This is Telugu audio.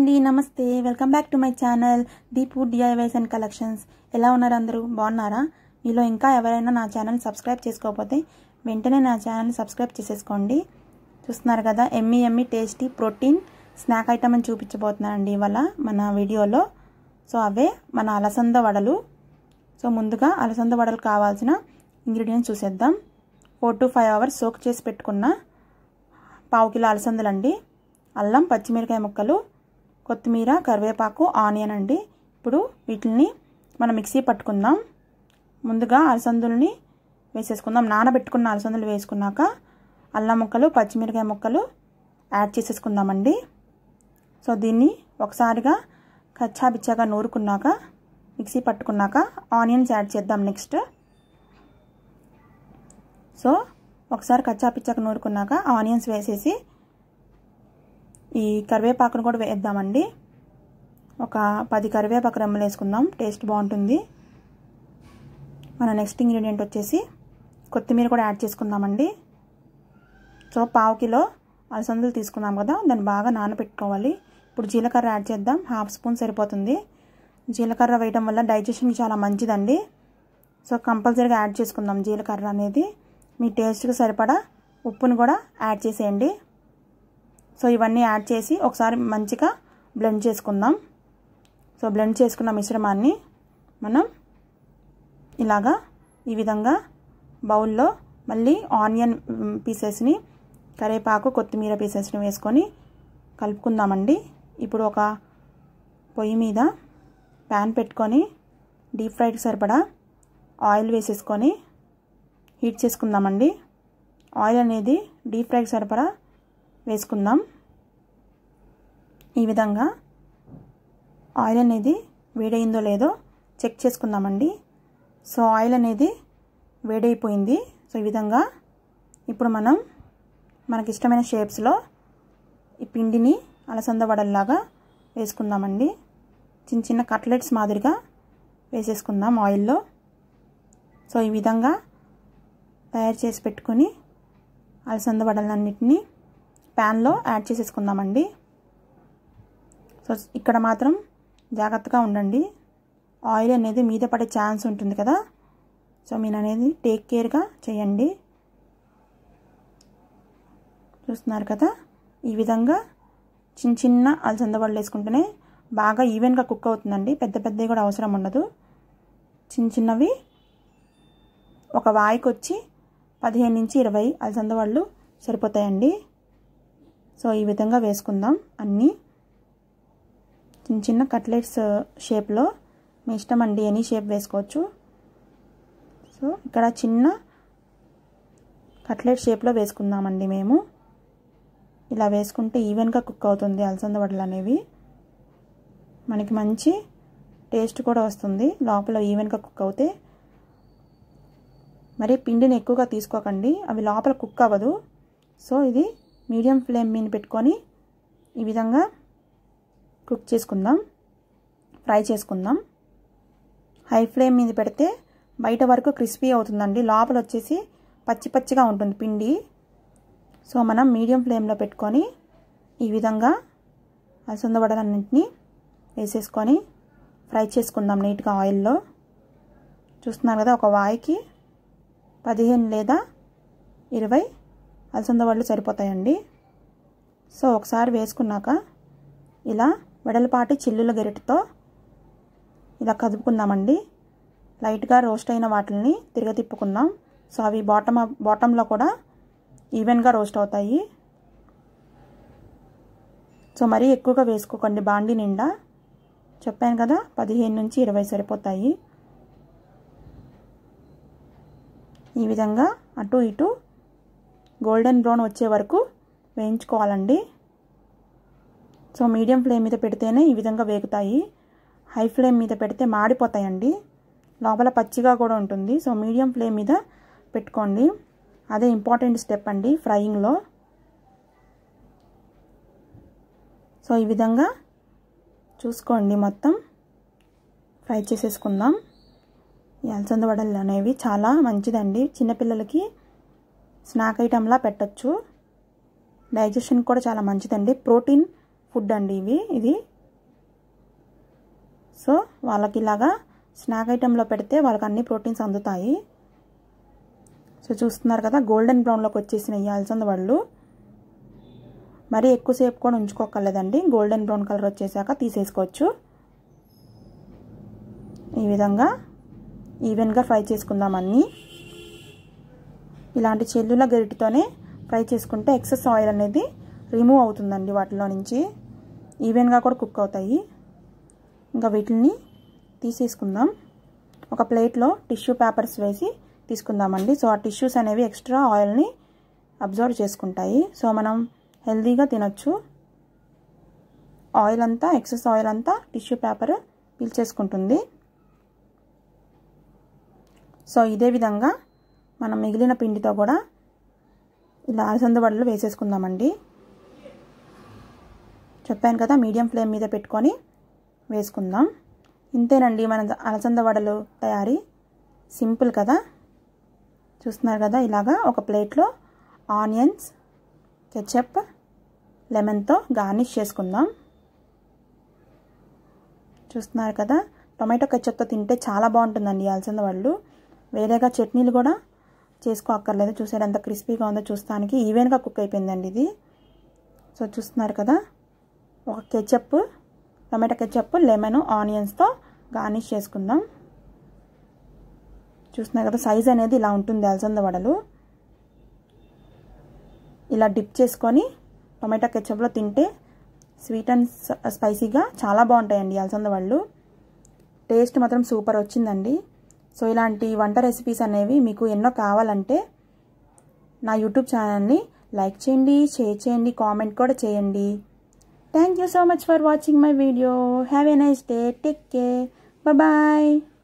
అండి నమస్తే welcome back to my channel Deepu DIYs and collections ఎలా ఉన్నారు అందరూ బాగున్నారా మీలో ఇంకా ఎవరైనా నా ఛానల్ సబ్స్క్రైబ్ చేసుకోకపోతే వెంటనే నా ఛానల్ సబ్స్క్రైబ్ చేసేసుకోండి చూస్తున్నారు కదా yummy yummy tasty protein snack item అని చూపించబోతున్నానండి ఇవాళ మన వీడియోలో సో అవే మన అలసంద వడలు సో ముందుగా అలసంద వడలు కావాల్సిన ఇంగ్రీడియంట్స్ చూసేద్దాం four to five hours soak చేసి పెట్టుకున్న పావు కిలో అలసందలండి అల్లం పచ్చిమిరకాయ ముక్కలు కొత్తిమీర కరివేపాకు ఆనియన్ అండి ఇప్పుడు వీటిని మనం మిక్సీ పట్టుకుందాం ముందుగా అలసందుల్ని వేసేసుకుందాం నానబెట్టుకున్న అలసందులు వేసుకున్నాక అల్లం ముక్కలు పచ్చిమిరకాయ ముక్కలు యాడ్ చేసేసుకుందామండి సో దీన్ని ఒకసారిగా కచ్చా బిచ్చాగా నూరుకున్నాక మిక్సీ పట్టుకున్నాక ఆనియన్స్ యాడ్ చేద్దాం నెక్స్ట్ సో ఒకసారి కచ్చా పిచ్చాక నూరుకున్నాక ఆనియన్స్ వేసేసి ఈ కరివేపాకును కూడా వేద్దామండి ఒక పది కరివేపాకు రెమ్మలు వేసుకుందాం టేస్ట్ బాగుంటుంది మన నెక్స్ట్ ఇంగ్రీడియంట్ వచ్చేసి కొత్తిమీర కూడా యాడ్ చేసుకుందామండి సో పావు కిలో అలసందులు తీసుకున్నాం కదా దాన్ని బాగా నానబెట్టుకోవాలి ఇప్పుడు జీలకర్ర యాడ్ చేద్దాం హాఫ్ స్పూన్ సరిపోతుంది జీలకర్ర వేయడం వల్ల డైజెషన్కి చాలా మంచిదండి సో కంపల్సరీగా యాడ్ చేసుకుందాం జీలకర్ర అనేది మీ టేస్ట్కి సరిపడా ఉప్పును కూడా యాడ్ చేసేయండి సో ఇవన్నీ యాడ్ చేసి ఒకసారి మంచిగా బ్లెండ్ చేసుకుందాం సో బ్లెండ్ చేసుకున్న మిశ్రమాన్ని మనం ఇలాగా ఈ విధంగా బౌల్లో మళ్ళీ ఆనియన్ పీసెస్ని కరివేపాకు కొత్తిమీర పీసెస్ని వేసుకొని కలుపుకుందామండి ఇప్పుడు ఒక పొయ్యి మీద ప్యాన్ పెట్టుకొని డీప్ ఫ్రైకి సరిపడా ఆయిల్ వేసేసుకొని హీట్ చేసుకుందామండి ఆయిల్ అనేది డీప్ ఫ్రైకి సరిపడా వేసుకుందాం ఈ విధంగా ఆయిల్ అనేది వేడైందో లేదో చెక్ చేసుకుందామండి సో ఆయిల్ అనేది వేడైపోయింది సో ఈ విధంగా ఇప్పుడు మనం మనకి ఇష్టమైన షేప్స్లో ఈ పిండిని అలసంద వడల్లాగా వేసుకుందామండి చిన్న చిన్న కట్లెట్స్ మాదిరిగా వేసేసుకుందాం ఆయిల్లో సో ఈ విధంగా తయారు చేసి పెట్టుకొని అలసంద వడలన్నిటిని ప్యాన్లో యాడ్ చేసేసుకుందామండి సో ఇక్కడ మాత్రం జాగ్రత్తగా ఉండండి ఆయిల్ అనేది మీద పడే ఛాన్స్ ఉంటుంది కదా సో మీరు అనేది టేక్ కేర్గా చేయండి చూస్తున్నారు కదా ఈ విధంగా చిన్న చిన్న అలసంద వడలు వేసుకుంటేనే బాగా ఈవెన్గా కుక్ అవుతుందండి పెద్ద పెద్దవి కూడా అవసరం ఉండదు చిన్న చిన్నవి ఒక వాయికి వచ్చి పదిహేను నుంచి ఇరవై అలసంద వడలు సరిపోతాయండి సో ఈ విధంగా వేసుకుందాం అన్నీ చిన్న చిన్న కట్లెట్స్ షేప్లో మీ ఇష్టం అండి ఎనీ షేప్ వేసుకోవచ్చు సో ఇక్కడ చిన్న కట్లెట్ షేప్లో వేసుకుందామండి మేము ఇలా వేసుకుంటే ఈవెన్గా కుక్ అవుతుంది అలసంద వడలు అనేవి మనకి మంచి టేస్ట్ కూడా వస్తుంది లోపల ఈవెన్గా కుక్ అవుతే మరి పిండిని ఎక్కువగా తీసుకోకండి అవి లోపల కుక్ అవ్వదు సో ఇది మీడియం ఫ్లేమ్ మీద పెట్టుకొని ఈ విధంగా కుక్ చేసుకుందాం ఫ్రై చేసుకుందాం హై ఫ్లేమ్ మీద పెడితే బయట వరకు క్రిస్పీ అవుతుందండి లోపల వచ్చేసి పచ్చి పచ్చిగా ఉంటుంది పిండి సో మనం మీడియం ఫ్లేమ్లో పెట్టుకొని ఈ విధంగా అలసంద వడలన్నింటినీ వేసేసుకొని ఫ్రై చేసుకుందాం నీట్గా ఆయిల్లో చూస్తున్నారు కదా ఒక వాయికి పదిహేను లేదా ఇరవై అలసంద వడలు సరిపోతాయండి సో ఒకసారి వేసుకున్నాక ఇలా వెడలపాటి చిల్లుల గరిటతో ఇలా కదుపుకుందామండి లైట్గా రోస్ట్ అయిన వాటిని తిరగతిప్పుకుందాం సో అవి బాటమ్ బాటంలో కూడా ఈవెన్గా రోస్ట్ అవుతాయి సో మరీ ఎక్కువగా వేసుకోకండి బాండి నిండా చెప్పాను కదా పదిహేను నుంచి ఇరవై సరిపోతాయి ఈ విధంగా అటు ఇటు గోల్డెన్ బ్రౌన్ వచ్చే వరకు వేయించుకోవాలండి సో మీడియం ఫ్లేమ్ మీద పెడితేనే ఈ విధంగా వేగుతాయి హై ఫ్లేమ్ మీద పెడితే మాడిపోతాయండి లోపల పచ్చిగా కూడా ఉంటుంది సో మీడియం ఫ్లేమ్ మీద పెట్టుకోండి అదే ఇంపార్టెంట్ స్టెప్ అండి ఫ్రైయింగ్లో సో ఈ విధంగా చూసుకోండి మొత్తం ఫ్రై చేసేసుకుందాం ఈ అలసంద వడలు అనేవి చాలా మంచిదండి చిన్నపిల్లలకి స్నాక్ ఐటెంలా పెట్టచ్చు డైజెషన్ కూడా చాలా మంచిదండి ప్రోటీన్ ఫుడ్ అండి ఇవి ఇది సో వాళ్ళకి ఇలాగా స్నాక్ ఐటెంలో పెడితే వాళ్ళకి అన్ని ప్రోటీన్స్ అందుతాయి సో చూస్తున్నారు కదా గోల్డెన్ బ్రౌన్లోకి వచ్చేసిన ఈ అలసంద వాళ్ళు మరీ ఎక్కువసేపు కూడా ఉంచుకోకర్లేదండి గోల్డెన్ బ్రౌన్ కలర్ వచ్చేసాక తీసేసుకోవచ్చు ఈ విధంగా ఈవెన్గా ఫ్రై చేసుకుందాం అన్నీ ఇలాంటి చెల్లుల గరిటితోనే ఫ్రై చేసుకుంటే ఎక్సెస్ ఆయిల్ అనేది రిమూవ్ అవుతుందండి వాటిలో నుంచి ఈవెన్గా కూడా కుక్ అవుతాయి ఇంకా వీటిని తీసేసుకుందాం ఒక ప్లేట్లో టిష్యూ పేపర్స్ వేసి తీసుకుందామండి సో ఆ టిష్యూస్ అనేవి ఎక్స్ట్రా ఆయిల్ని అబ్జర్వ్ చేసుకుంటాయి సో మనం హెల్తీగా తినొచ్చు ఆయిల్ అంతా ఎక్సెస్ ఆయిల్ అంతా టిష్యూ పేపర్ పీల్చేసుకుంటుంది సో ఇదే విధంగా మనం మిగిలిన పిండితో కూడా ఇలా అలసంద వడలు వేసేసుకుందామండి చెప్పాను కదా మీడియం ఫ్లేమ్ మీద పెట్టుకొని వేసుకుందాం ఇంతేనండి మన అలసంద వడలు తయారీ సింపుల్ కదా చూస్తున్నారు కదా ఇలాగా ఒక ప్లేట్లో ఆనియన్స్ కెచప్ లెమన్తో గార్నిష్ చేసుకుందాం చూస్తున్నారు కదా టొమాటో కెచప్తో తింటే చాలా బాగుంటుందండి అలసంద వాళ్ళు వేరేగా చట్నీలు కూడా చేసుకో అక్కర్లేదు చూసారు ఎంత క్రిస్పీగా ఉందో చూస్తానికి ఈవెన్గా కుక్ అయిపోయిందండి ఇది సో చూస్తున్నారు కదా ఒక కెచప్ టమాటా కెచప్ లెమన్ ఆనియన్స్తో గార్నిష్ చేసుకుందాం చూస్తున్నారు కదా సైజ్ అనేది ఇలా ఉంటుంది అలసంద వడలు ఇలా డిప్ చేసుకొని టొమాటో కెచప్లో తింటే స్వీట్ అండ్ స్పైసీగా చాలా బాగుంటాయండి అలసంద వాళ్ళు టేస్ట్ మాత్రం సూపర్ వచ్చిందండి సో ఇలాంటి వంట రెసిపీస్ అనేవి మీకు ఎన్నో కావాలంటే నా యూట్యూబ్ ఛానల్ని లైక్ చేయండి షేర్ చేయండి కామెంట్ కూడా చేయండి thank you so much for watching my video have a nice day take care bye